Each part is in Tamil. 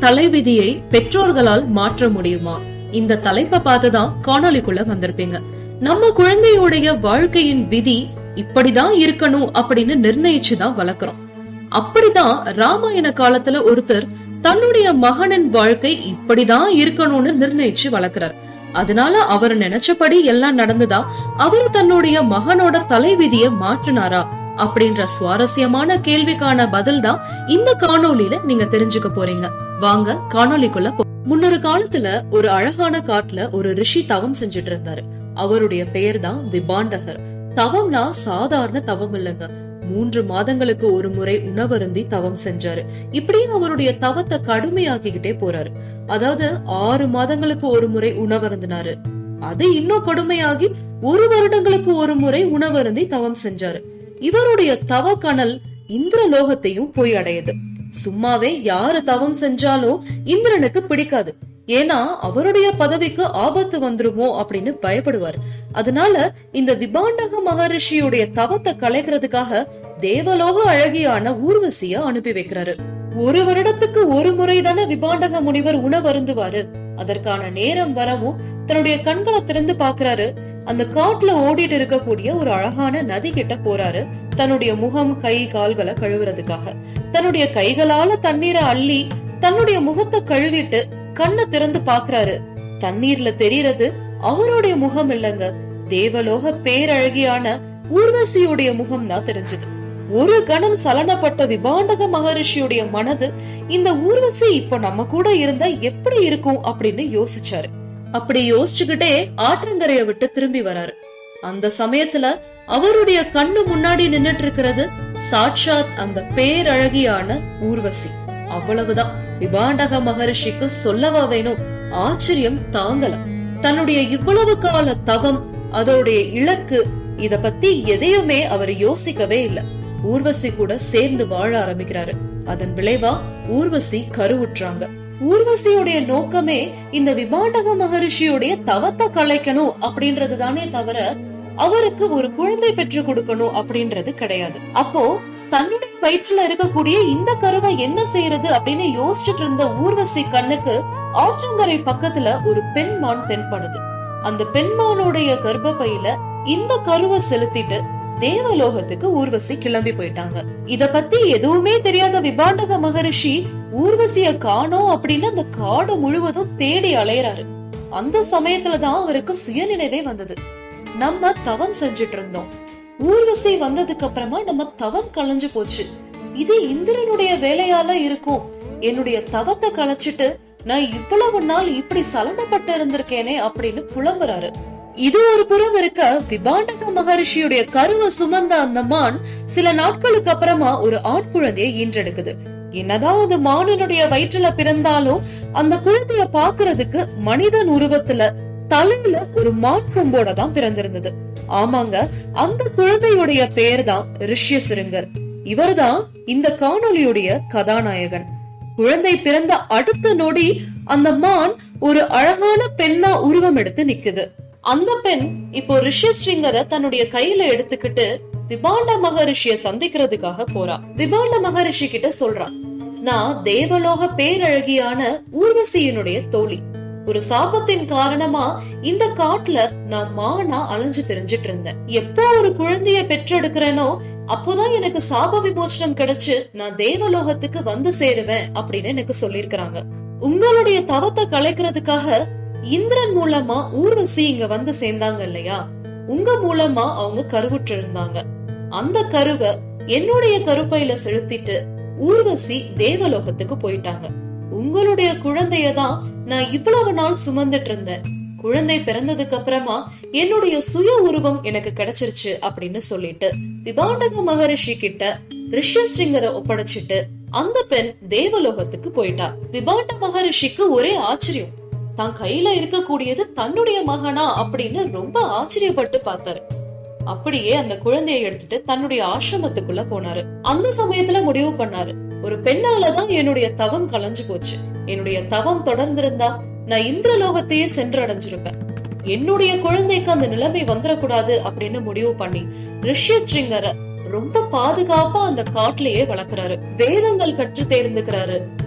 தலைவிதியை பெற்றோர்களால் மாற்ற முடியுமா இந்த தலைப்பை பார்த்துதான் காணொளிக்குள்ள வந்திருப்பீங்க நம்ம குழந்தையுடைய வாழ்க்கையின் விதி இப்படிதான் இருக்கணும் அப்படின்னு நிர்ணயிச்சுதான் வளர்க்கிறோம் அப்படிதான் ராமாயண காலத்துல ஒருத்தர் தன்னுடைய மகனின் வாழ்க்கை இப்படிதான் இருக்கணும்னு நிர்ணயிச்சு வளர்க்கிறார் அதனால அவர் நினைச்சபடி எல்லாம் நடந்ததா அவர் தன்னுடைய மகனோட தலைவிதியை மாற்றினாரா அப்படின்ற சுவாரஸ்யமான கேள்விக்கான பதில் தான் இந்த காணொளியில நீங்க தெரிஞ்சுக்க போறீங்க வாங்க காணொளிக்குள்ள போ முன்னொரு காலத்துல ஒரு அழகான காட்டுல ஒரு ரிஷி தவம் செஞ்சுட்டு இருந்தாரு அவருடைய பெயர் தான் விபாண்டகர் தவம்னா சாதாரண தவம் இல்லைங்க மூன்று மாதங்களுக்கு ஒரு முறை உணவருந்தி தவம் செஞ்சாரு இப்படியே அவருடைய தவத்தை கடுமையாக்கிக்கிட்டே போறாரு அதாவது ஆறு மாதங்களுக்கு ஒரு முறை உணவருந்தினாரு அது இன்னும் கடுமையாகி ஒரு வருடங்களுக்கு ஒரு முறை உணவருந்தி தவம் செஞ்சாரு இவருடைய தவ கனல் இந்திரலோகத்தையும் போய் அடையுது சும்மாவே யாரு தவம் செஞ்சாலும் இந்திரனுக்கு பிடிக்காது ஏன்னா அவருடைய பதவிக்கு ஆபத்து வந்துருமோ அப்படின்னு பயப்படுவார் அதனால இந்த விபாண்டக மகரிஷியுடைய தவத்தை கலைக்கிறதுக்காக தேவலோக அழகியான ஊர்வசிய அனுப்பி வைக்கிறாரு ஒரு வருடத்துக்கு ஒரு முறை தானே விபாண்டக முனிவர் உணவருந்துவாரு அதற்கான நேரம் வரவும் தன்னுடைய கண்களை திறந்து பாக்குறாரு அந்த காட்டுல ஓடிட்டு இருக்கக்கூடிய ஒரு அழகான நதி கிட்ட போறாரு தன்னுடைய முகம் கை கால்களை கழுவுறதுக்காக தன்னுடைய கைகளால தண்ணீரை அள்ளி தன்னுடைய முகத்தை கழுவிட்டு கண்ணை திறந்து பாக்குறாரு தண்ணீர்ல தெரியறது அவருடைய முகம் இல்லங்க தேவலோக பேரழகியான ஊர்வசியுடைய முகம் தான் தெரிஞ்சது ஒரு கணம் சலனப்பட்ட விபாண்டக மகரிஷியுடைய மனது இந்த ஊர்வசி இப்ப நம்ம கூட இருந்தா எப்படி இருக்கும் அப்படின்னு யோசிச்சாரு அப்படி யோசிச்சுக்கிட்டே ஆற்றங்கரைய விட்டு திரும்பி வராரு அந்த சமயத்துல அவருடைய கண்ணு முன்னாடி நின்னுட்டு இருக்கிறது சாட்சாத் அந்த பேரழகியான ஊர்வசி அவ்வளவுதான் விபாண்டக மகரிஷிக்கு சொல்லவா வேணும் ஆச்சரியம் தாங்கல தன்னுடைய இவ்வளவு கால தவம் அதோடைய இலக்கு இத பத்தி எதையுமே அவர் யோசிக்கவே இல்ல ஊர்வசி கூட சேர்ந்து வாழ ஆரம்பிக்கிறாரு அதன் விளைவா ஊர்வசி கருவுற்றாங்க ஊர்வசியுடைய நோக்கமே இந்த விபாண்டக மகரிஷியுடைய தவத்தை கலைக்கணும் அப்படின்றது தானே தவிர அவருக்கு ஒரு குழந்தை பெற்று கொடுக்கணும் அப்படின்றது கிடையாது அப்போ தன்னுடைய வயிற்றுல இருக்கக்கூடிய இந்த கருவை என்ன செய்யறது அப்படின்னு யோசிச்சுட்டு இருந்த ஊர்வசி கண்ணுக்கு ஆற்றங்கரை பக்கத்துல ஒரு பெண்மான் தென்படுது அந்த பெண்மானுடைய கர்ப்பப்பையில இந்த கருவை செலுத்திட்டு தேவலோகத்துக்கு ஊர்வசி கிளம்பி போயிட்டாங்க இத பத்தி எதுவுமே தெரியாத விபாண்டக மகரிஷி ஊர்வசிய காணோம் அப்படின்னு அந்த காடு முழுவதும் தேடி அலையறாரு அந்த சமயத்துலதான் அவருக்கு சுயநினைவே வந்தது நம்ம தவம் செஞ்சுட்டு இருந்தோம் ஊர்வசி வந்ததுக்கு அப்புறமா நம்ம தவம் கலைஞ்சு போச்சு இது இந்திரனுடைய வேலையால இருக்கும் என்னுடைய தவத்தை கலைச்சிட்டு நான் இவ்வளவு நாள் இப்படி சலனப்பட்டு இருந்திருக்கேனே அப்படின்னு புலம்புறாரு இது ஒரு புறம் இருக்க விபாண்டக மகரிஷியுடைய கருவை சுமந்த அந்த மான் சில நாட்களுக்கு அப்புறமா ஒரு ஆண் குழந்தையை ஈன்றெடுக்குது என்னதான் அது மானினுடைய வயிற்றுல பிறந்தாலும் அந்த குழந்தைய பாக்குறதுக்கு மனிதன் உருவத்துல தலையில ஒரு மான் கொம்போட தான் பிறந்திருந்தது ஆமாங்க அந்த குழந்தையுடைய பெயர் தான் ரிஷ்யசிருங்கர் இவர்தான் இந்த காணொலியுடைய கதாநாயகன் குழந்தை பிறந்த அடுத்த நொடி அந்த மான் ஒரு அழகான பெண்ணா உருவம் எடுத்து நிக்குது அந்த பெண் இப்போ ரிஷிஸ்ரிங்கரை தன்னுடைய கையில எடுத்துக்கிட்டு விபாண்ட மகரிஷிய சந்திக்கிறதுக்காக போறா விபாண்ட மகரிஷி கிட்ட சொல்றான் நான் தேவலோக பேரழகியான ஊர்வசியினுடைய தோழி ஒரு சாபத்தின் காரணமா இந்த காட்டுல நான் மானா அலைஞ்சு தெரிஞ்சிட்டு இருந்தேன் எப்போ ஒரு குழந்தைய பெற்றெடுக்கிறேனோ அப்போதான் எனக்கு சாப விமோச்சனம் கிடைச்சு நான் தேவலோகத்துக்கு வந்து சேருவேன் அப்படின்னு எனக்கு சொல்லிருக்கிறாங்க உங்களுடைய தவத்தை கலைக்கிறதுக்காக இந்திரன் மூலமா ஊர்வசி இங்க வந்து சேர்ந்தாங்க இல்லையா உங்க மூலமா அவங்க கருவுற்று இருந்தாங்க அந்த கருவை என்னுடைய கருப்பையில செலுத்திட்டு ஊர்வசி தேவலோகத்துக்கு போயிட்டாங்க உங்களுடைய குழந்தையதான் நான் இவ்வளவு நாள் சுமந்துட்டு இருந்தேன் குழந்தை பிறந்ததுக்கு அப்புறமா என்னுடைய சுய உருவம் எனக்கு கிடைச்சிருச்சு அப்படின்னு சொல்லிட்டு விபாண்டக மகரிஷி கிட்ட ரிஷியஸ்ரிங்கரை ஒப்படைச்சிட்டு அந்த பெண் தேவலோகத்துக்கு போயிட்டா விபாண்ட மகரிஷிக்கு ஒரே ஆச்சரியம் தான் கையில இருக்கக்கூடியது தன்னுடைய மகனா அப்படின்னு ரொம்ப ஆச்சரியப்பட்டு பார்த்தாரு அப்படியே அந்த குழந்தையை எடுத்துட்டு தன்னுடைய ஆசிரமத்துக்குள்ள போனாரு அந்த சமயத்துல முடிவு பண்ணாரு ஒரு பெண்ணாலதான் என்னுடைய தவம் கலைஞ்சு போச்சு என்னுடைய தவம் தொடர்ந்திருந்தா நான் இந்திரலோகத்தையே சென்றடைஞ்சிருப்பேன் என்னுடைய குழந்தைக்கு அந்த நிலைமை வந்துடக்கூடாது அப்படின்னு முடிவு பண்ணி ரிஷ்யஸ்ரிங்கரை ரொம்ப பாதுகாப்பா அந்த காட்டுலயே வளர்க்கறாரு வேதங்கள் கற்று தேர்ந்துக்கிறாரு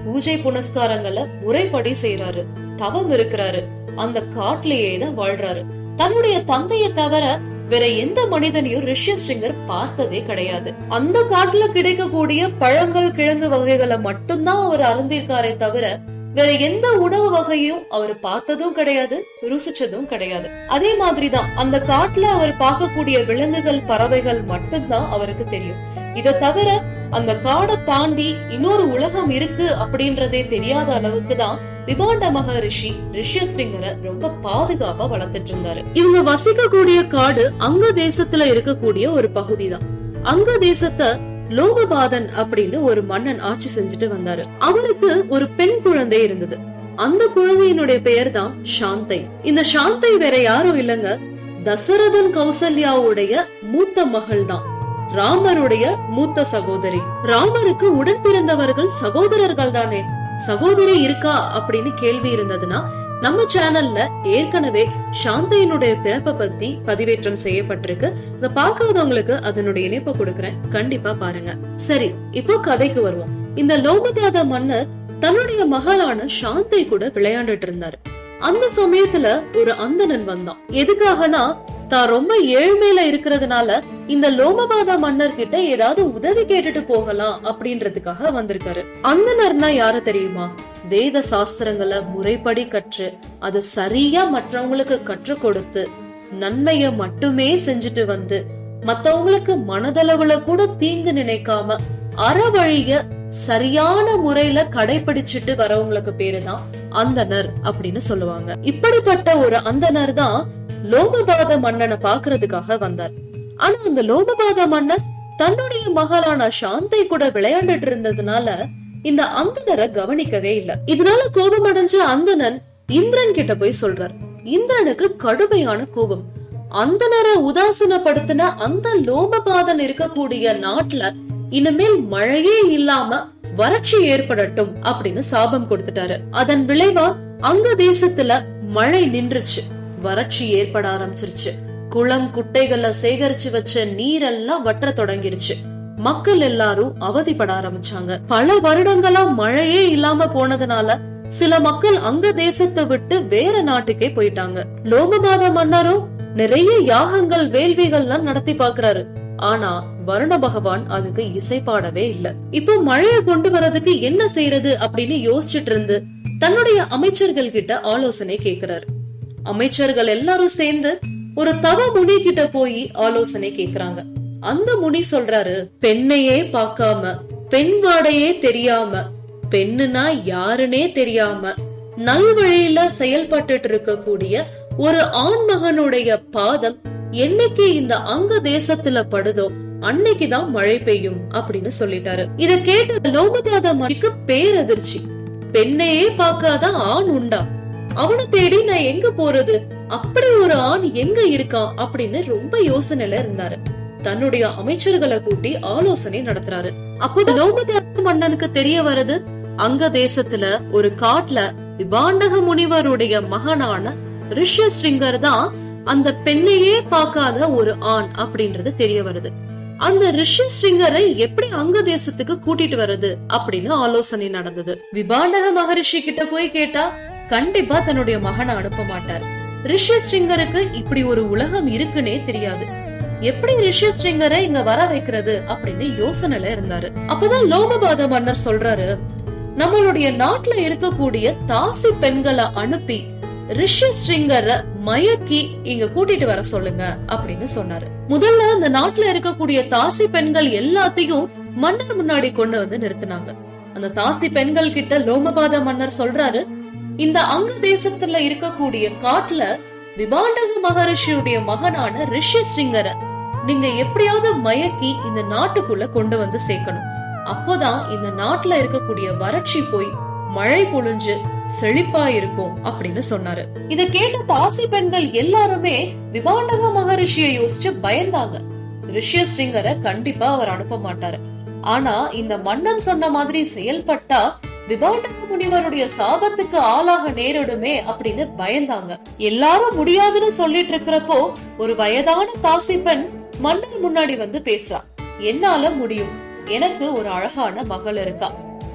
பூஜை புனஸ்காரங்களை முறைப்படி செய்யறாரு தவம் இருக்கிறாரு அந்த காட்டுலயே தான் வாழ்றாரு தன்னுடைய தந்தையை தவிர வேற எந்த மனிதனையும் ரிஷ்யஸ்ரிங்கர் பார்த்ததே கிடையாது அந்த காட்டுல கிடைக்கக்கூடிய பழங்கள் கிழங்கு வகைகளை மட்டும்தான் அவர் அருந்திருக்காரே தவிர வேற எந்த உணவு வகையும் அவர் பார்த்ததும் கிடையாது ருசிச்சதும் கிடையாது அதே மாதிரிதான் அந்த காட்டுல அவர் பார்க்கக்கூடிய விலங்குகள் பறவைகள் மட்டும்தான் அவருக்கு தெரியும் இத தவிர அந்த காடை தாண்டி இன்னொரு உலகம் இருக்கு அப்படின்றதே தெரியாத அளவுக்கு தான் விபாண்ட மகரிஷி ரிஷ்யஸ்விங்கரை ரொம்ப பாதுகாப்பா வளர்த்துட்டு இருந்தாரு இவங்க வசிக்கக்கூடிய காடு அங்க தேசத்துல இருக்கக்கூடிய ஒரு பகுதி தான் அங்க தேசத்தை லோகபாதன் அப்படின்னு ஒரு மன்னன் ஆட்சி செஞ்சுட்டு வந்தாரு அவருக்கு ஒரு பெண் குழந்தை இருந்தது அந்த குழந்தையினுடைய பெயர் தான் சாந்தை இந்த சாந்தை வேற யாரும் இல்லங்க தசரதன் கௌசல்யாவுடைய மூத்த மகள் தான் ராமருடைய மூத்த சகோதரி ராமருக்கு உடன் பிறந்தவர்கள் சகோதரர்கள் தானே சகோதரி இருக்கா அப்படின்னு கேள்வி இருந்ததுன்னா நம்ம சேனல்ல ஏற்கனவே சாந்தையினுடைய பிறப்பை பத்தி பதிவேற்றம் செய்யப்பட்டிருக்கு இத பார்க்காதவங்களுக்கு அதனுடைய இணைப்பை கொடுக்கறேன் கண்டிப்பா பாருங்க சரி இப்போ கதைக்கு வருவோம் இந்த லோகபாத மன்னர் தன்னுடைய மகளான சாந்தை கூட விளையாண்டுட்டு இருந்தாரு அந்த சமயத்துல ஒரு அந்தணன் வந்தான் எதுக்காகனா தான் ரொம்ப ஏழ்மையில இருக்கிறதுனால இந்த லோமபாத மன்னர் கிட்ட ஏதாவது உதவி கேட்டுட்டு போகலாம் அப்படின்றதுக்காக வந்திருக்காரு அந்தனர்னா யாரு தெரியுமா வேத சாஸ்திரங்களை முறைப்படி கற்று அதை சரியா மற்றவங்களுக்கு கற்றுக் கொடுத்து நன்மைய மட்டுமே செஞ்சுட்டு வந்து மத்தவங்களுக்கு மனதளவுல கூட தீங்கு நினைக்காம அறவழிய சரியான முறையில கடைபிடிச்சிட்டு வரவங்களுக்கு பேருதான் அந்தனர் அப்படின்னு சொல்லுவாங்க இப்படிப்பட்ட ஒரு அந்தனர் தான் லோமபாத மன்னனை பாக்குறதுக்காக வந்தார் ஆனா அந்த லோமபாத மன்னர் தன்னுடைய மகளான சாந்தை கூட விளையாண்டுட்டு இருந்ததுனால இந்த அந்தனரை கவனிக்கவே இல்ல இதனால கோபம் அடைஞ்ச அந்தணன் இந்திரன் கிட்ட போய் சொல்றார் இந்திரனுக்கு கடுமையான கோபம் அந்தனரை உதாசீனப்படுத்தின அந்த லோமபாதன் இருக்கக்கூடிய நாட்டுல இனிமேல் மழையே இல்லாம வறட்சி ஏற்படட்டும் அப்படின்னு சாபம் கொடுத்துட்டாரு அதன் விளைவா அங்க தேசத்துல மழை நின்றுச்சு வறட்சி ஏற்பட ஆரம்பிச்சிருச்சு குளம் குட்டைகள்ல சேகரிச்சு வச்ச நீரெல்லாம் வற்ற தொடங்கிருச்சு மக்கள் எல்லாரும் அவதிப்பட ஆரம்பிச்சாங்க பல வருடங்களா மழையே இல்லாம போனதுனால சில மக்கள் அங்க தேசத்தை விட்டு வேற நாட்டுக்கே போயிட்டாங்க லோகமாத மன்னரும் நிறைய யாகங்கள் வேள்விகள்லாம் நடத்தி பாக்குறாரு ஆனா வருண பகவான் அதுக்கு இசைப்பாடவே இல்ல இப்போ மழைய கொண்டு வரதுக்கு என்ன செய்யறது அப்படின்னு யோசிச்சுட்டு இருந்து தன்னுடைய அமைச்சர்கள் கிட்ட ஆலோசனை கேக்குறாரு அமைச்சர்கள் எல்லாரும் சேர்ந்து ஒரு தவ முனி கிட்ட போய் ஆலோசனை கேக்குறாங்க அந்த முனி சொல்றாரு பெண்ணையே பார்க்காம பெண் வாடையே தெரியாம பெண்ணுனா யாருன்னே தெரியாம நல்வழியில செயல்பட்டுட்டு இருக்கக்கூடிய ஒரு ஆண்மகனுடைய பாதம் என்னைக்கு இந்த அங்க தேசத்துல படுதோ அன்னைக்குதான் மழை பெய்யும் அப்படின்னு சொல்லிட்டாரு இத கேட்ட லோகபாத மணிக்கு பேரதிர்ச்சி பெண்ணையே பார்க்காத ஆண் உண்டா அவனை தேடி நான் எங்க போறது அப்படி ஒரு ஆண் எங்க இருக்கான் அப்படின்னு ரொம்ப யோசனையில இருந்தாரு தன்னுடைய அமைச்சர்களை கூட்டி ஆலோசனை நடத்துறாரு அப்போது லோகபாத மன்னனுக்கு தெரிய வருது அங்க தேசத்துல ஒரு காட்டுல விபாண்டக முனிவருடைய மகனான ரிஷ்யஸ்ரிங்கர் தான் அந்த பெண்ணையே பார்க்காத ஒரு ஆண் அப்படின்றது தெரிய வருது அந்த ரிஷிஸ்ரிங்கரை எப்படி அங்க தேசத்துக்கு கூட்டிட்டு வருது அப்படின்னு ஆலோசனை நடந்தது விபாண்டக மகரிஷி கிட்ட போய் கேட்டா கண்டிப்பா தன்னுடைய மகனை அனுப்ப மாட்டார் ரிஷிஸ்ரிங்கருக்கு இப்படி ஒரு உலகம் இருக்குன்னே தெரியாது எப்படி ரிஷிஸ்ரிங்கரை இங்க வர வைக்கிறது அப்படின்னு யோசனைல இருந்தாரு அப்பதான் லோமபாத மன்னர் சொல்றாரு நம்மளுடைய நாட்டுல இருக்கக்கூடிய தாசி பெண்களை அனுப்பி ரிஷிஸ்ரிங்கரை மயக்கி இங்க கூட்டிட்டு வர சொல்லுங்க அப்படின்னு சொன்னாரு முதல்ல அந்த நாட்டுல இருக்கக்கூடிய தாசி பெண்கள் எல்லாத்தையும் மன்னர் முன்னாடி கொண்டு வந்து நிறுத்தினாங்க அந்த தாசி பெண்கள் கிட்ட லோமபாத மன்னர் சொல்றாரு இந்த அங்க தேசத்துல இருக்கக்கூடிய காட்டுல விபாண்டக மகரிஷியுடைய மகனான ரிஷிஸ்ரிங்கரை நீங்க எப்படியாவது மயக்கி இந்த நாட்டுக்குள்ள கொண்டு வந்து சேர்க்கணும் அப்போதான் இந்த நாட்டுல இருக்கக்கூடிய வறட்சி போய் மழை பொழிஞ்சு செழிப்பா இருக்கும் அப்படின்னு சொன்னாரு இத கேட்ட தாசி பெண்கள் எல்லாருமே விபாண்டக மகரிஷிய யோசிச்சு பயந்தாங்க ரிஷ்யஸ்ரிங்கரை கண்டிப்பா அவர் அனுப்ப மாட்டாரு ஆனா இந்த மன்னன் சொன்ன மாதிரி செயல்பட்டா விபாண்டக முனிவருடைய சாபத்துக்கு ஆளாக நேரிடுமே அப்படின்னு பயந்தாங்க எல்லாரும் முடியாதுன்னு சொல்லிட்டு இருக்கிறப்போ ஒரு வயதான தாசி பெண் மன்னர் முன்னாடி வந்து பேசுறான் என்னால முடியும் எனக்கு ஒரு அழகான மகள் இருக்கா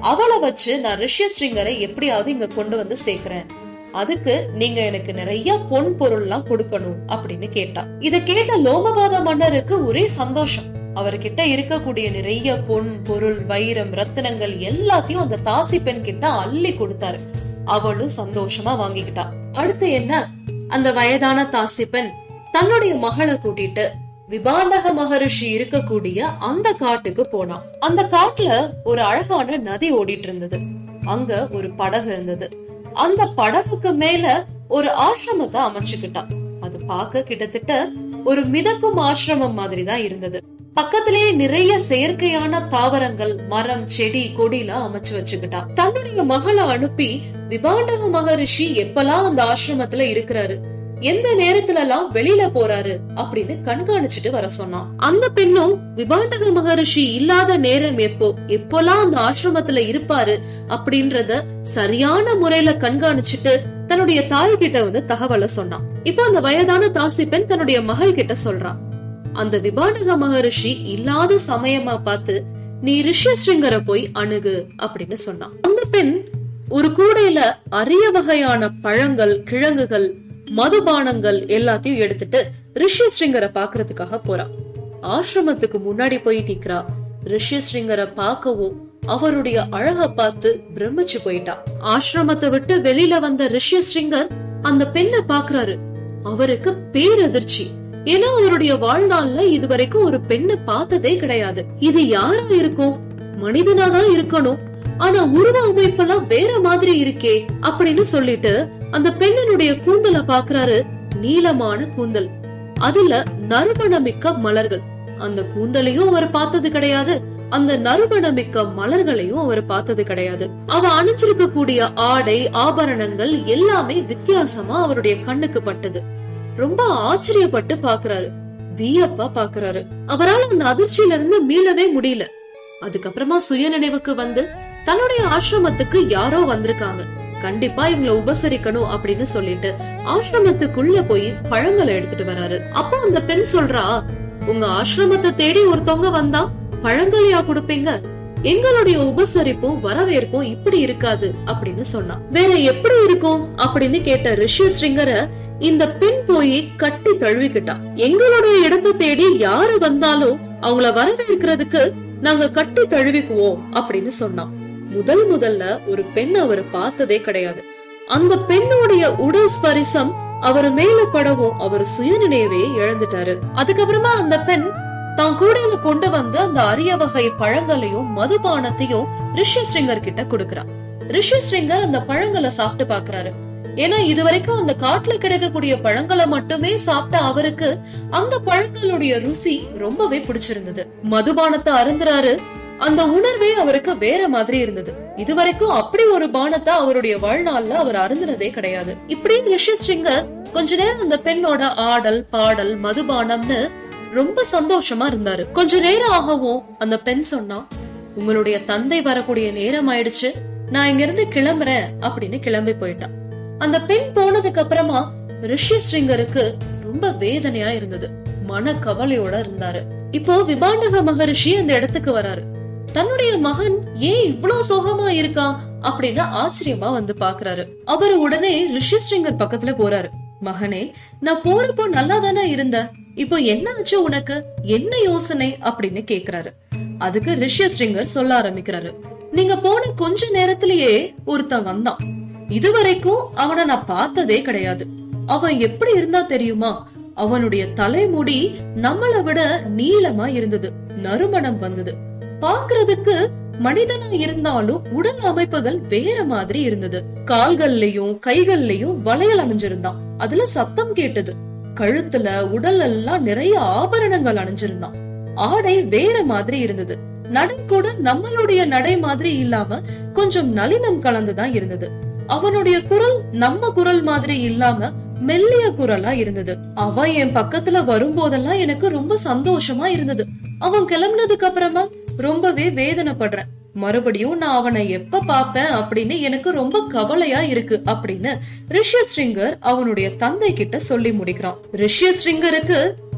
அவளை வச்சு நான் ரிஷ்யஸ்ரிங்கரை எப்படியாவது இங்க கொண்டு வந்து சேர்க்கிறேன் அதுக்கு நீங்க எனக்கு நிறைய பொன் பொருள்லாம் கொடுக்கணும் அப்படின்னு கேட்டா இத கேட்ட லோமபாத மன்னருக்கு ஒரே சந்தோஷம் அவர்கிட்ட இருக்கக்கூடிய நிறைய பொன் பொருள் வைரம் ரத்தினங்கள் எல்லாத்தையும் அந்த தாசி பெண் கிட்ட அள்ளி கொடுத்தாரு அவளும் சந்தோஷமா வாங்கிக்கிட்டா அடுத்து என்ன அந்த வயதான தாசி பெண் தன்னுடைய மகளை கூட்டிட்டு விபாண்டக மகரிஷி இருக்கக்கூடிய அந்த காட்டுக்கு போனான் அந்த காட்டுல ஒரு அழகான நதி ஓடிட்டு இருந்தது அங்க ஒரு படகு இருந்தது அந்த படகுக்கு மேல ஒரு ஆசிரமத்தை அமைச்சுக்கிட்டான் அது பார்க்க கிட்டத்தட்ட ஒரு மிதக்கும் ஆசிரமம் மாதிரி தான் இருந்தது பக்கத்திலேயே நிறைய செயற்கையான தாவரங்கள் மரம் செடி கொடிலாம் அமைச்சு வச்சுக்கிட்டான் தன்னுடைய மகளை அனுப்பி விபாண்டக மகரிஷி எப்பெல்லாம் அந்த ஆசிரமத்துல இருக்கிறாரு எந்த நேரத்துல எல்லாம் வெளியில போறாரு அப்படின்னு கண்காணிச்சுட்டு வர சொன்னான் அந்த பெண்ணும் விபாண்டக மகரிஷி இல்லாத நேரம் எப்போ எப்போலாம் அந்த ஆசிரமத்துல இருப்பாரு அப்படின்றத சரியான முறையில கண்காணிச்சுட்டு தன்னுடைய தாய் கிட்ட வந்து தகவலை சொன்னான் இப்போ அந்த வயதான தாசி பெண் தன்னுடைய மகள் கிட்ட சொல்றான் அந்த விபாண்டக மகரிஷி இல்லாத சமயமா பார்த்து நீ ரிஷ்யஸ்ரிங்கரை போய் அணுகு அப்படின்னு சொன்னான் அந்த பெண் ஒரு கூடையில அரிய வகையான பழங்கள் கிழங்குகள் மதுபானங்கள் எல்லாத்தையும் எடுத்துட்டு ரிஷ்யஸ்ரிங்கரை பாக்குறதுக்காக போறா ஆசிரமத்துக்கு முன்னாடி போய் நிக்கிறா ரிஷ்யஸ்ரிங்கரை பார்க்கவும் அவருடைய அழக பார்த்து பிரமிச்சு போயிட்டா ஆசிரமத்தை விட்டு வெளியில வந்த ரிஷ்யஸ்ரிங்கர் அந்த பெண்ணை பாக்குறாரு அவருக்கு பேரதிர்ச்சி ஏன்னா அவருடைய வாழ்நாள்ல இதுவரைக்கும் ஒரு பெண்ணை பார்த்ததே கிடையாது இது யாரா இருக்கும் மனிதனாதான் இருக்கணும் ஆனா உருவ அமைப்பெல்லாம் வேற மாதிரி இருக்கே அப்படின்னு சொல்லிட்டு அந்த பெண்ணினுடைய கூந்தலை பாக்குறாரு நீளமான கூந்தல் அதுல நறுமணமிக்க மலர்கள் அந்த கூந்தலையும் அவர் பார்த்தது கிடையாது அந்த நறுமணமிக்க மலர்களையும் அவர் பார்த்தது கிடையாது அவ அணிஞ்சிருக்க கூடிய ஆடை ஆபரணங்கள் எல்லாமே வித்தியாசமா அவருடைய கண்ணுக்கு பட்டது ரொம்ப ஆச்சரியப்பட்டு பாக்குறாரு வியப்பா பாக்குறாரு அவரால் அந்த அதிர்ச்சியில இருந்து மீளவே முடியல அதுக்கப்புறமா சுயநினைவுக்கு வந்து தன்னுடைய ஆசிரமத்துக்கு யாரோ வந்திருக்காங்க கண்டிப்பா இவங்களை உபசரிக்கணும் அப்படின்னு சொல்லிட்டு ஆசிரமத்துக்குள்ள போய் பழங்களை எடுத்துட்டு வராரு அப்போ அந்த பெண் சொல்றா உங்க ஆசிரமத்தை தேடி ஒருத்தவங்க வந்தா பழங்களையா கொடுப்பீங்க எங்களுடைய உபசரிப்பும் வரவேற்பும் இப்படி இருக்காது அப்படின்னு சொன்னா வேற எப்படி இருக்கும் அப்படின்னு கேட்ட ரிஷிஸ்ரிங்கரை இந்த பெண் போய் கட்டி தழுவிக்கிட்டா எங்களுடைய இடத்தை தேடி யாரு வந்தாலும் அவங்கள வரவேற்கிறதுக்கு நாங்க கட்டி தழுவிக்குவோம் அப்படின்னு சொன்னான் முதல் முதல்ல ஒரு பெண் அவர் பார்த்ததே கிடையாது அந்த பெண்ணுடைய உடல் ஸ்பரிசம் அவர் மேல படவும் அவர் சுயநினைவே இழந்துட்டாரு அதுக்கப்புறமா அந்த பெண் தான் கூடையில கொண்டு வந்து அந்த அரிய வகை பழங்களையும் மதுபானத்தையும் ரிஷிஸ்ரிங்கர் கிட்ட கொடுக்கறான் ரிஷிஸ்ரிங்கர் அந்த பழங்களை சாப்பிட்டு பாக்குறாரு ஏன்னா இதுவரைக்கும் அந்த காட்டுல கிடைக்கக்கூடிய பழங்களை மட்டுமே சாப்பிட்ட அவருக்கு அந்த பழங்களுடைய ருசி ரொம்பவே பிடிச்சிருந்தது மதுபானத்தை அருந்துறாரு அந்த உணர்வே அவருக்கு வேற மாதிரி இருந்தது இதுவரைக்கும் அப்படி ஒரு பானத்தை அவருடைய வாழ்நாள்ல அவர் அருந்தினதே கிடையாது இப்படி ரிஷிஸ்ரிங்கர் கொஞ்ச நேரம் அந்த பெண்ணோட ஆடல் பாடல் மதுபானம்னு ரொம்ப சந்தோஷமா இருந்தாரு கொஞ்ச நேரம் ஆகவும் அந்த பெண் சொன்னா உங்களுடைய தந்தை வரக்கூடிய நேரம் ஆயிடுச்சு நான் இங்க இருந்து கிளம்புறேன் அப்படின்னு கிளம்பி போயிட்டான் அந்த பெண் போனதுக்கு அப்புறமா ரிஷிஸ்ரிங்கருக்கு ரொம்ப வேதனையா இருந்தது மன கவலையோட இருந்தாரு இப்போ விபாண்டக மகரிஷி அந்த இடத்துக்கு வராரு தன்னுடைய மகன் ஏன் இவ்வளவு சோகமா இருக்கான் அப்படின்னு ஆச்சரியமா வந்து பாக்குறாரு அவர் உடனே ரிஷிஸ்ரிங்கர் பக்கத்துல போறாரு மகனே நான் போறப்போ நல்லா தானே இருந்த இப்போ என்ன ஆச்சு உனக்கு என்ன யோசனை அப்படின்னு கேக்குறாரு அதுக்கு ரிஷிஸ்ரிங்கர் சொல்ல ஆரம்பிக்கிறாரு நீங்க போன கொஞ்ச நேரத்திலேயே ஒருத்தன் வந்தான் இதுவரைக்கும் அவனை நான் பார்த்ததே கிடையாது அவன் எப்படி இருந்தா தெரியுமா அவனுடைய தலைமுடி நம்மளை விட நீளமா இருந்தது நறுமணம் வந்தது பாக்குறதுக்கு மனிதனா இருந்தாலும் உடல் அமைப்புகள் வேற மாதிரி இருந்தது கால்கள்லயும் கைகள்லயும் வளையல் அணிஞ்சிருந்தான் அதுல சத்தம் கேட்டது கழுத்துல உடல் எல்லாம் நிறைய ஆபரணங்கள் அணிஞ்சிருந்தான் ஆடை வேற மாதிரி இருந்தது நடை கூட நம்மளுடைய நடை மாதிரி இல்லாம கொஞ்சம் நளினம் கலந்துதான் இருந்தது அவனுடைய குரல் நம்ம குரல் மாதிரி இல்லாம மெல்லிய குரலா இருந்தது அவன் என் பக்கத்துல வரும்போதெல்லாம் எனக்கு ரொம்ப சந்தோஷமா இருந்தது அவன் கிளம்புனதுக்கு அப்புறமா ரொம்பவே வேதனைப்படுறேன் மறுபடியும் நான் அவனை எப்ப பாப்பேன் அப்படின்னு எனக்கு ரொம்ப கவலையா இருக்கு அப்படின்னு ரிஷ்யஸ்ரிங்கர் அவனுடைய தந்தை கிட்ட சொல்லி முடிக்கிறான் ரிஷ்யஸ்ரிங்கருக்கு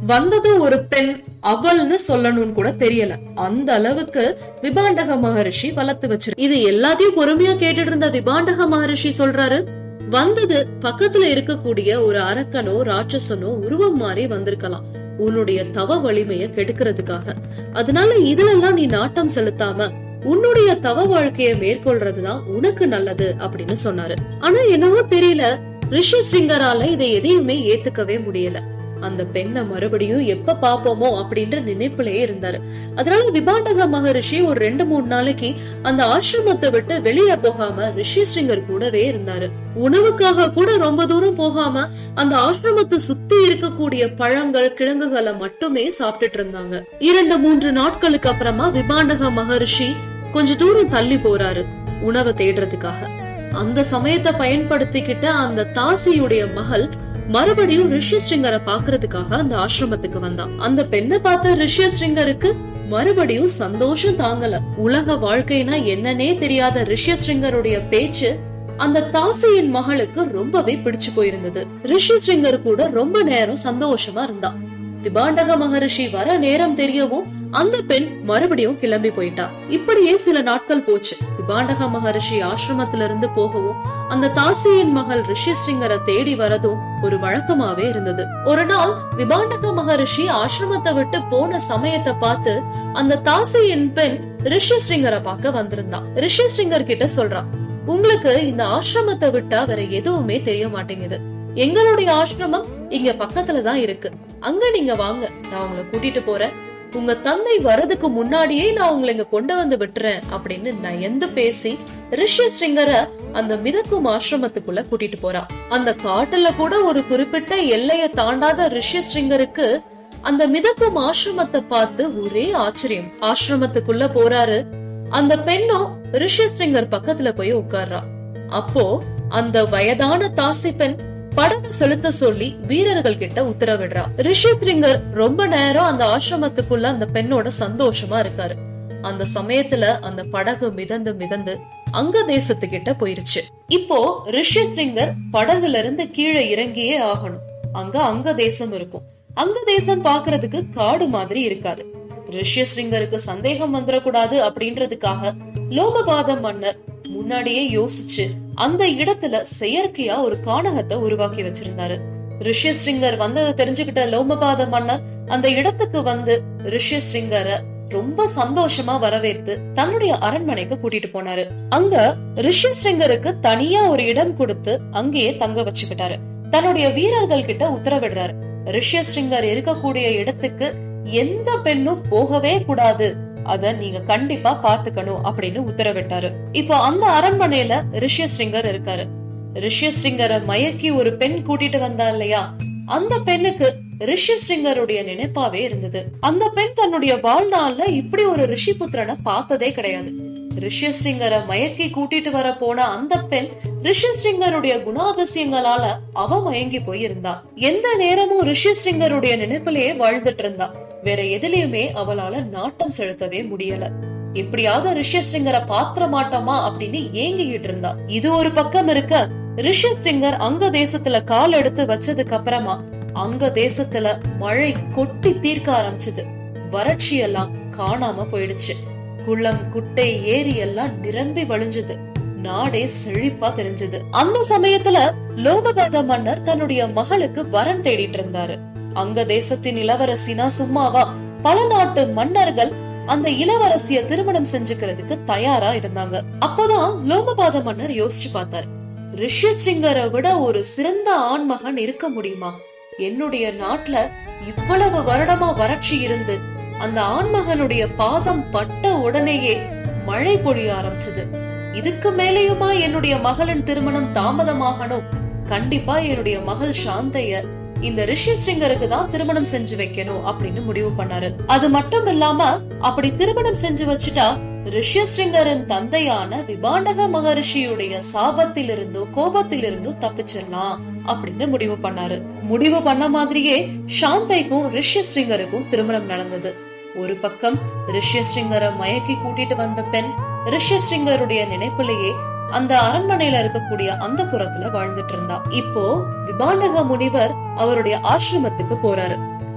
வந்தது ஒரு பெண் அவள்னு சொல்லணும்னு கூட தெரியல அந்த அளவுக்கு விபாண்டக மகரிஷி வளர்த்து வச்சிரு இது எல்லாத்தையும் பொறுமையா கேட்டுட்டு இருந்த விபாண்டக மகரிஷி சொல்றாரு வந்தது பக்கத்துல இருக்கக்கூடிய ஒரு அரக்கனோ ராட்சசனோ உருவம் மாறி வந்திருக்கலாம் உன்னுடைய தவ வலிமைய கெடுக்கிறதுக்காக அதனால இதுலெல்லாம் நீ நாட்டம் செலுத்தாம உன்னுடைய தவ வாழ்க்கைய மேற்கொள்றதுதான் உனக்கு நல்லது அப்படின்னு சொன்னாரு ஆனா என்னவோ தெரியல ரிஷி ஸ்ரிங்கரால இதை எதையுமே ஏத்துக்கவே முடியல அந்த பெண்ணை மறுபடியும் எப்ப பாப்போமோ அப்படின்ற நினைப்பிலேயே இருந்தாரு அதனால விபாண்டக மகரிஷி ஒரு ரெண்டு மூணு நாளைக்கு அந்த ஆசிரமத்தை விட்டு வெளியே போகாம ரிஷி ஸ்ரிங்கர் கூடவே இருந்தாரு உணவுக்காக கூட ரொம்ப தூரம் போகாம அந்த ஆசிரமத்தை சுத்தி இருக்கக்கூடிய பழங்கள் கிழங்குகளை மட்டுமே சாப்பிட்டுட்டு இருந்தாங்க இரண்டு மூன்று நாட்களுக்கு அப்புறமா விபாண்டக மகரிஷி கொஞ்ச தூரம் தள்ளி போறாரு உணவை தேடுறதுக்காக அந்த சமயத்தை பயன்படுத்திக்கிட்ட அந்த தாசியுடைய மகள் மறுபடியும் ரிஷிஸ்ரிங்கரை பாக்குறதுக்காக அந்த ஆசிரமத்துக்கு வந்தான் அந்த பெண்ணை பார்த்த ரிஷிஸ்ரிங்கருக்கு மறுபடியும் சந்தோஷம் தாங்கல உலக வாழ்க்கைனா என்னன்னே தெரியாத ரிஷிஸ்ரிங்கருடைய பேச்சு அந்த தாசியின் மகளுக்கு ரொம்பவே பிடிச்சு போயிருந்தது ரிஷிஸ்ரிங்கர் கூட ரொம்ப நேரம் சந்தோஷமா இருந்தா விபாண்டக மகரிஷி வர நேரம் தெரியவும் அந்த பெண் மறுபடியும் கிளம்பி போயிட்டா இப்படியே சில நாட்கள் போச்சு விபாண்டக மகரிஷி ஆசிரமத்தில இருந்து போகவும் அந்த தாசியின் மகள் ரிஷிஸ்ரிங்கரை தேடி வரதும் ஒரு வழக்கமாவே இருந்தது ஒரு நாள் விபாண்டக மகரிஷி ஆசிரமத்தை விட்டு போன சமயத்தை பார்த்து அந்த தாசியின் பெண் ரிஷிஸ்ரிங்கரை பார்க்க வந்திருந்தான் ரிஷிஸ்ரிங்கர் கிட்ட சொல்றான் உங்களுக்கு இந்த ஆசிரமத்தை விட்டா வேற எதுவுமே தெரிய மாட்டேங்குது எங்களுடைய ஆசிரமம் இங்க பக்கத்துல தான் இருக்கு அங்க நீங்க வாங்க நான் உங்களை கூட்டிட்டு போறேன் உங்க தந்தை வரதுக்கு முன்னாடியே நான் உங்களை இங்க கொண்டு வந்து விட்டுறேன் அப்படின்னு நயந்து பேசி ரிஷிஸ்ரிங்கரை அந்த மிதக்கும் ஆசிரமத்துக்குள்ள கூட்டிட்டு போறா அந்த காட்டுல கூட ஒரு குறிப்பிட்ட எல்லைய தாண்டாத ரிஷிஸ்ரிங்கருக்கு அந்த மிதக்கும் ஆசிரமத்தை பார்த்து ஒரே ஆச்சரியம் ஆசிரமத்துக்குள்ள போறாரு அந்த பெண்ணும் ரிஷிஸ்ரிங்கர் பக்கத்துல போய் உட்கார்றா அப்போ அந்த வயதான தாசி பெண் படகு செலுத்த சொல்லி வீரர்கள் கிட்ட உத்தரவிடுறா ரிஷிஸ்ரிங்கர் ரொம்ப நேரம் அந்த ஆசிரமத்துக்குள்ள அந்த பெண்ணோட சந்தோஷமா இருக்காரு அந்த சமயத்துல அந்த படகு மிதந்து மிதந்து அங்க தேசத்துக்கிட்ட போயிருச்சு இப்போ ரிஷிஸ்ரிங்கர் படகுல இருந்து கீழே இறங்கியே ஆகணும் அங்க அங்க தேசம் இருக்கும் அங்க தேசம் பாக்குறதுக்கு காடு மாதிரி இருக்காது ரிஷிஸ்ரிங்கருக்கு சந்தேகம் வந்துடக்கூடாது அப்படின்றதுக்காக லோமபாத மன்னர் முன்னாடியே யோசிச்சு அந்த இடத்துல செயற்கையா ஒரு கானகத்தை உருவாக்கி வச்சிருந்தாரு ரிஷிஸ்ரிங்கர் வந்ததை தெரிஞ்சுக்கிட்ட லோமபாத மன்னர் அந்த இடத்துக்கு வந்து ரிஷிஸ்ரிங்கரை ரொம்ப சந்தோஷமா வரவேற்று தன்னுடைய அரண்மனைக்கு கூட்டிட்டு போனாரு அங்க ரிஷிஸ்ரிங்கருக்கு தனியா ஒரு இடம் கொடுத்து அங்கேயே தங்க வச்சுக்கிட்டாரு தன்னுடைய வீரர்கள் கிட்ட உத்தரவிடுறாரு ரிஷிஸ்ரிங்கர் இருக்கக்கூடிய இடத்துக்கு எந்த பெண்ணும் போகவே கூடாது அத நீங்க கண்டிப்பா பாத்துக்கணும் அப்படின்னு உத்தரவிட்டாரு இப்போ அந்த அரண்மனையில ரிஷியஸ்ரிங்கர் இருக்காரு ரிஷியஸ்ரிங்கரை மயக்கி ஒரு பெண் கூட்டிட்டு வந்தா இல்லையா அந்த பெண்ணுக்கு ரிஷிஸ்ரிங்கருடைய நினைப்பாவே இருந்தது அந்த பெண் தன்னுடைய வாழ்நாள்ல இப்படி ஒரு ரிஷி புத்திரனை பார்த்ததே கிடையாது ரிஷியஸ்ரிங்கரை மயக்கி கூட்டிட்டு வர போன அந்த பெண் ரிஷியஸ்ரிங்கருடைய குணாதிசயங்களால அவ மயங்கி போயிருந்தா எந்த நேரமும் ரிஷியஸ்ரிங்கருடைய நினைப்பிலேயே வாழ்ந்துட்டு இருந்தா வேற எதுலயுமே அவளால நாட்டம் செலுத்தவே முடியல எப்படியாவது ரிஷியஸ்ரிங்கரை பாத்திர மாட்டோமா அப்படின்னு ஏங்கிக்கிட்டு இருந்தா இது ஒரு பக்கம் இருக்க ரிஷியஸ்ரிங்கர் அங்க தேசத்துல கால் எடுத்து வச்சதுக்கு அப்புறமா அங்க தேசத்துல மழை கொட்டி தீர்க்க ஆரம்பிச்சது வறட்சி எல்லாம் காணாம போயிடுச்சு குளம் குட்டை ஏரி எல்லாம் நிரம்பி வழிஞ்சது நாடே செழிப்பா தெரிஞ்சது அந்த சமயத்துல லோகபாத மன்னர் தன்னுடைய மகளுக்கு வரன் தேடிட்டு இருந்தாரு அங்க தேசத்தின் இளவரசினா சும்மாவா பல நாட்டு மன்னர்கள் அந்த இளவரசிய திருமணம் செஞ்சுக்கிறதுக்கு தயாரா இருந்தாங்க அப்போதான் லோமபாத மன்னர் யோசிச்சு பார்த்தாரு ரிஷியஸ்ரிங்கரை விட ஒரு சிறந்த ஆண்மகன் இருக்க முடியுமா என்னுடைய நாட்டுல இவ்வளவு வருடமா வறட்சி இருந்து அந்த ஆண்மகனுடைய பாதம் பட்ட உடனேயே மழை பொழிய ஆரம்பிச்சது இதுக்கு மேலேயுமா என்னுடைய மகளின் திருமணம் தாமதமாகணும் கண்டிப்பா என்னுடைய மகள் சாந்தைய இந்த ரிஷிஸ்ரிங்கருக்கு தான் திருமணம் செஞ்சு வைக்கணும் அப்படின்னு முடிவு பண்ணாரு அது மட்டும் இல்லாம அப்படி திருமணம் செஞ்சு வச்சுட்டா ரிஷியஸ்ரிங்கரின் தந்தையான விபாண்டக மகரிஷியுடைய சாபத்திலிருந்தோ கோபத்திலிருந்தோ தப்பிச்சிடலாம் அப்படின்னு முடிவு பண்ணாரு முடிவு பண்ண மாதிரியே சாந்தைக்கும் ரிஷியஸ்ரிங்கருக்கும் திருமணம் நடந்தது ஒரு பக்கம் ரிஷியஸ்ரிங்கரை மயக்கி கூட்டிட்டு வந்த பெண் ரிஷியஸ்ரிங்கருடைய நினைப்பிலேயே அந்த அரண்மனையில இருக்கக்கூடிய அந்த புறத்துல வாழ்ந்துட்டு இருந்தா இப்போ விபாண்டக முனிவர் அவருடைய ஆசிரமத்துக்கு போறாரு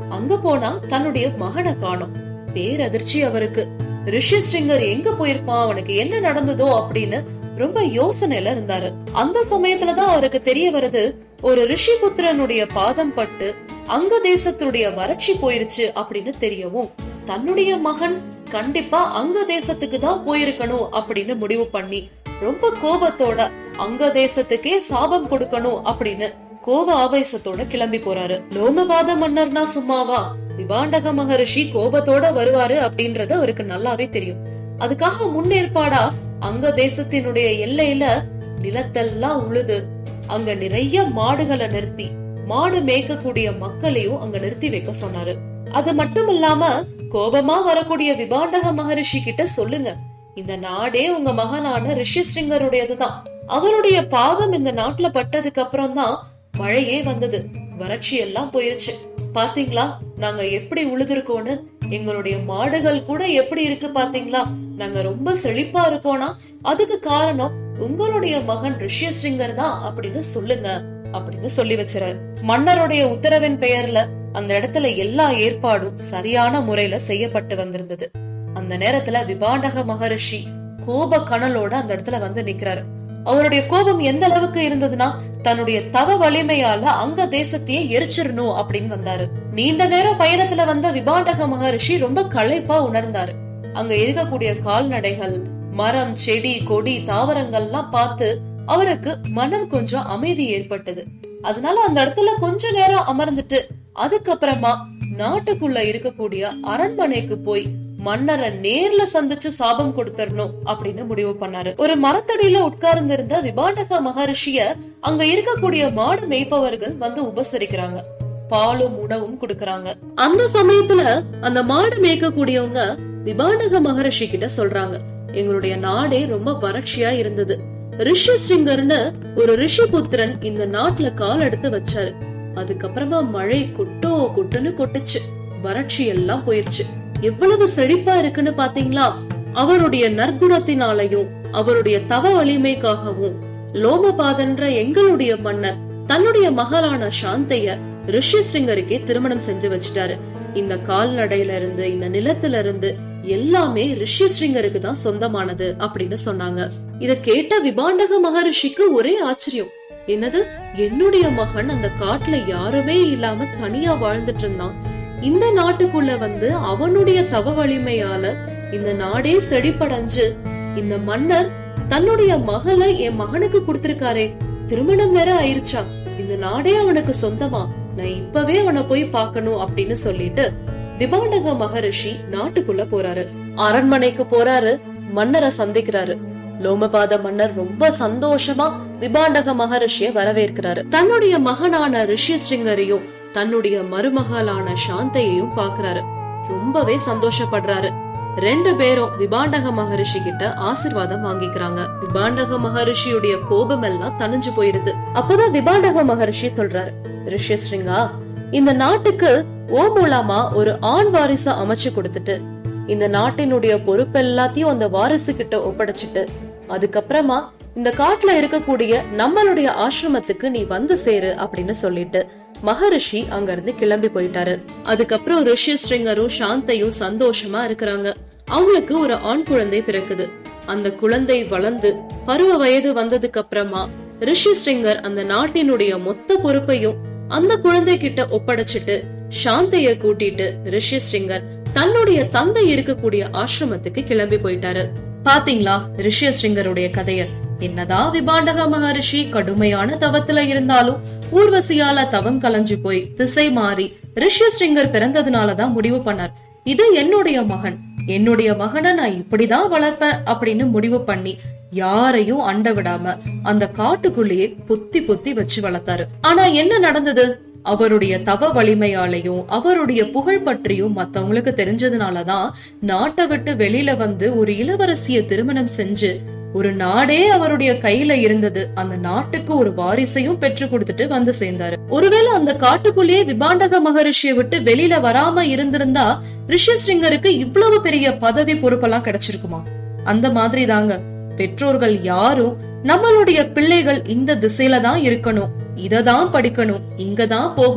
அங்க போனா தன்னுடைய மகனை காணும் பேரதிர்ச்சி அவருக்கு ரிஷிஸ்ரிங்கர் எங்க போயிருப்பான் அவனுக்கு என்ன நடந்ததோ அப்படின்னு ரொம்ப யோசனையில இருந்தாரு அந்த சமயத்துலதான் அவருக்கு தெரிய வருது ஒரு ரிஷி புத்திரனுடைய பாதம் பட்டு அங்க தேசத்துடைய வறட்சி போயிருச்சு அப்படின்னு தெரியவும் தன்னுடைய மகன் கண்டிப்பா அங்க தேசத்துக்கு தான் போயிருக்கணும் அப்படின்னு முடிவு பண்ணி ரொம்ப கோபத்தோட அங்க தேசத்துக்கே சாபம் கொடுக்கணும் அப்படின்னு கோப ஆவேசத்தோட கிளம்பி போறாரு லோமபாத மன்னர்னா சும்மாவா விபாண்டக மகரிஷி கோபத்தோட வருவாரு அப்படின்றது அவருக்கு நல்லாவே தெரியும் அதுக்காக முன்னேற்பாடா அங்க தேசத்தினுடைய எல்லையில நிலத்தெல்லாம் உழுது அங்க நிறைய மாடுகளை நிறுத்தி மாடு மேய்க்கக்கூடிய மக்களையும் அங்க நிறுத்தி வைக்க சொன்னாரு அது மட்டும் இல்லாம கோபமா வரக்கூடிய விபாண்டக மகரிஷி கிட்ட சொல்லுங்க இந்த நாடே உங்க மகனான ரிஷிஸ்ரிங்கருடையதுதான் அவருடைய பாதம் இந்த நாட்டுல பட்டதுக்கு அப்புறம் தான் மழையே வந்தது வறட்சி எல்லாம் போயிருச்சு பாத்தீங்களா நாங்க எப்படி உழுதுருக்கோன்னு எங்களுடைய மாடுகள் கூட எப்படி இருக்கு பாத்தீங்களா நாங்க ரொம்ப செழிப்பா இருக்கோம்னா அதுக்கு காரணம் உங்களுடைய மகன் ரிஷியஸ்ரிங்கர் தான் அப்படின்னு சொல்லுங்க அப்படின்னு சொல்லி வச்சுறாரு மன்னருடைய உத்தரவின் பெயர்ல அந்த இடத்துல எல்லா ஏற்பாடும் சரியான முறையில செய்யப்பட்டு வந்திருந்தது அந்த நேரத்துல விபாண்டக மகரிஷி கோப கனலோட அந்த இடத்துல வந்து நிக்கிறாரு அவருடைய கோபம் எந்த அளவுக்கு இருந்ததுன்னா தன்னுடைய தவ வலிமையால அங்க தேசத்தையே எரிச்சிடணும் அப்படின்னு வந்தாரு நீண்ட நேரம் பயணத்துல வந்த விபாண்டக மகரிஷி ரொம்ப களைப்பா உணர்ந்தாரு அங்க இருக்கக்கூடிய கால்நடைகள் மரம் செடி கொடி தாவரங்கள்லாம் பார்த்து அவருக்கு மனம் கொஞ்சம் அமைதி ஏற்பட்டது அதனால அந்த இடத்துல கொஞ்ச நேரம் அமர்ந்துட்டு அதுக்கப்புறமா நாட்டுக்குள்ள இருக்கக்கூடிய அரண்மனைக்கு போய் மன்னரை நேர்ல சந்திச்சு சாபம் கொடுத்தரணும் அப்படின்னு முடிவு பண்ணாரு ஒரு மரத்தடியில உட்கார்ந்து இருந்த விபாண்டக மகரிஷிய அங்க இருக்கக்கூடிய மாடு மேய்ப்பவர்கள் வந்து உபசரிக்கிறாங்க பாலும் உணவும் கொடுக்கறாங்க அந்த சமயத்துல அந்த மாடு மேய்க்கக்கூடியவங்க விபாண்டக மகரிஷி கிட்ட சொல்றாங்க எங்களுடைய நாடே ரொம்ப வறட்சியா இருந்தது ரிஷிஸ்ரிங்கர்னு ஒரு ரிஷி புத்திரன் இந்த நாட்டுல கால் எடுத்து வச்சாரு அதுக்கப்புறமா மழை கொட்டோ கொட்டுன்னு கொட்டுச்சு வறட்சி எல்லாம் போயிருச்சு எவ்வளவு செழிப்பா இருக்குன்னு பாத்தீங்களா அவருடைய நற்குணத்தினாலையும் அவருடைய தவ வலிமைக்காகவும் லோமபாதன்ற எங்களுடைய மன்னர் தன்னுடைய மகளான சாந்தைய ரிஷிஸ்ரிங்கருக்கே திருமணம் செஞ்சு வச்சுட்டாரு இந்த கால்நடையில இருந்து இந்த நிலத்துல இருந்து எல்லாமே ரிஷிஸ்ரிங்கருக்கு தான் சொந்தமானது அப்படின்னு சொன்னாங்க இத கேட்ட விபாண்டக மகரிஷிக்கு ஒரே ஆச்சரியம் என்னது என்னுடைய மகன் அந்த காட்டுல யாருமே இல்லாம தனியா வாழ்ந்துட்டு இருந்தான் இந்த நாட்டுக்குள்ள வந்து அவனுடைய தவ வலிமையால இந்த நாடே செழிப்படைஞ்சு இந்த மன்னர் தன்னுடைய மகளை என் மகனுக்கு கொடுத்திருக்காரே திருமணம் வேற ஆயிருச்சா இந்த நாடே அவனுக்கு சொந்தமா நான் இப்பவே அவனை போய் பார்க்கணும் அப்படின்னு சொல்லிட்டு விபாண்டக மகரிஷி நாட்டுக்குள்ள போறாரு அரண்மனைக்கு போறாரு மன்னரை சந்திக்கிறாரு லோமபாத மன்னர் ரொம்ப சந்தோஷமா விபாண்டக மகரிஷிய வரவேற்கிறாரு தன்னுடைய மகனான ரிஷிஸ்ரிங்கரையும் தன்னுடைய மருமகளான சாந்தையையும் பாக்குறாரு ரொம்பவே சந்தோஷப்படுறாரு ரெண்டு பேரும் விபாண்டக மகரிஷி கிட்ட ஆசிர்வாதம் வாங்கிக்கிறாங்க விபாண்டக மகரிஷியுடைய கோபம் எல்லாம் தணிஞ்சு போயிருது அப்பதான் விபாண்டக மகரிஷி சொல்றாரு ரிஷிஸ்ரிங்கா இந்த நாட்டுக்கு ஓ மூலமா ஒரு ஆண் வாரிசு அமைச்சு கொடுத்துட்டு இந்த நாட்டினுடைய பொறுப்பு எல்லாத்தையும் அந்த வாரிசு கிட்ட ஒப்படைச்சிட்டு அதுக்கப்புறமா இந்த காட்டுல இருக்கக்கூடிய நம்மளுடைய ஆசிரமத்துக்கு நீ வந்து சேரு அப்படின்னு சொல்லிட்டு மகரிஷி அங்க இருந்து கிளம்பி போயிட்டாரு அதுக்கப்புறம் ரிஷி ஸ்ரிங்கரும் சாந்தையும் சந்தோஷமா இருக்கிறாங்க அவங்களுக்கு ஒரு ஆண் குழந்தை பிறக்குது அந்த குழந்தை வளர்ந்து பருவ வயது வந்ததுக்கு அப்புறமா ரிஷி ஸ்ரிங்கர் அந்த நாட்டினுடைய மொத்த பொறுப்பையும் அந்த குழந்தை கிட்ட ஒப்படைச்சிட்டு சாந்தைய கூட்டிட்டு ரிஷி ஸ்ரிங்கர் தன்னுடைய தந்தை இருக்கக்கூடிய ஆசிரமத்துக்கு கிளம்பி போயிட்டாரு பாத்தீங்களா ரிஷி ஸ்ரிங்கருடைய கதைய என்னதான் விபாண்டக மகரிஷி கடுமையான தவத்துல இருந்தாலும் ஊர்வசியால தவம் கலைஞ்சு போய் திசை மாறி ரிஷி ஸ்ரிங்கர் பிறந்ததுனாலதான் முடிவு பண்ணார் இது என்னுடைய மகன் என்னுடைய மகனை நான் இப்படிதான் வளர்ப்பேன் அப்படின்னு முடிவு பண்ணி யாரையும் அண்ட விடாம அந்த காட்டுக்குள்ளேயே பொத்தி பொத்தி வச்சு வளர்த்தாரு ஆனா என்ன நடந்தது அவருடைய தவ வலிமையாலையும் அவருடைய புகழ் பற்றியும் மத்தவங்களுக்கு தெரிஞ்சதுனாலதான் நாட்டை விட்டு வெளியில வந்து ஒரு இளவரசிய திருமணம் செஞ்சு ஒரு நாடே அவருடைய கையில இருந்தது அந்த நாட்டுக்கு ஒரு வாரிசையும் பெற்று கொடுத்துட்டு வந்து சேர்ந்தாரு ஒருவேளை அந்த காட்டுக்குள்ளேயே விபாண்டக மகரிஷிய விட்டு வெளியில வராம இருந்திருந்தா ரிஷிஸ்ரிங்கருக்கு இவ்வளவு பெரிய பதவி பொறுப்பெல்லாம் கிடைச்சிருக்குமா அந்த மாதிரி தாங்க பெற்றோர்கள் யாரும் நம்மளுடைய பிள்ளைகள் இந்த திசையில தான் இருக்கணும் இததான் படிக்கணும் இங்கதான் போகணும்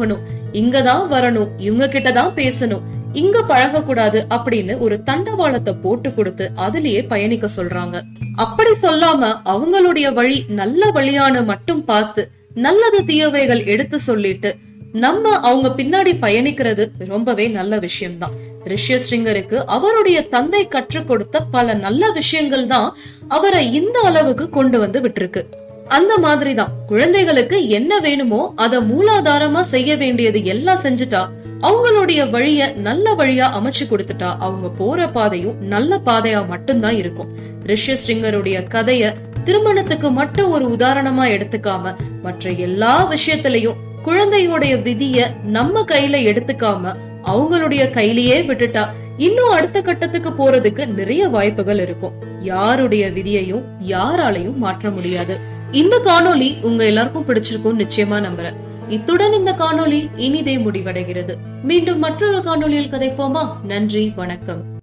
இங்கதான் வரணும் இவங்க கிட்டதான் பேசணும் இங்க பழக கூடாது அப்படின்னு ஒரு தண்டவாளத்தை போட்டு கொடுத்து அதுலயே பயணிக்க சொல்றாங்க அப்படி சொல்லாம அவங்களுடைய வழி நல்ல வழியான மட்டும் பார்த்து நல்லது தீயவைகள் எடுத்து சொல்லிட்டு நம்ம அவங்க பின்னாடி பயணிக்கிறது ரொம்பவே நல்ல விஷயம்தான் ரிஷ்யஸ்ரிங்கருக்கு அவருடைய தந்தை கற்றுக் கொடுத்த பல நல்ல விஷயங்கள் தான் அவரை இந்த அளவுக்கு கொண்டு வந்து விட்டுருக்கு அந்த மாதிரிதான் குழந்தைகளுக்கு என்ன வேணுமோ அத மூலாதாரமா செய்ய வேண்டியது எல்லாம் செஞ்சுட்டா அவங்களுடைய வழிய நல்ல வழியா அமைச்சு கொடுத்துட்டா அவங்க போற பாதையும் நல்ல பாதையா மட்டும்தான் இருக்கும் ரிஷ்யஸ்ரிங்கருடைய கதைய திருமணத்துக்கு மட்டும் ஒரு உதாரணமா எடுத்துக்காம மற்ற எல்லா விஷயத்திலையும் குழந்தையோடைய விதிய நம்ம கையில எடுத்துக்காம அவங்களுடைய கையிலேயே விட்டுட்டா இன்னும் அடுத்த கட்டத்துக்கு போறதுக்கு நிறைய வாய்ப்புகள் இருக்கும் யாருடைய விதியையும் யாராலையும் மாற்ற முடியாது இந்த காணொளி உங்க எல்லாருக்கும் பிடிச்சிருக்கும் நிச்சயமா நம்புறேன் இத்துடன் இந்த காணொளி இனிதே முடிவடைகிறது மீண்டும் மற்றொரு காணொளியில் கதைப்போமா நன்றி வணக்கம்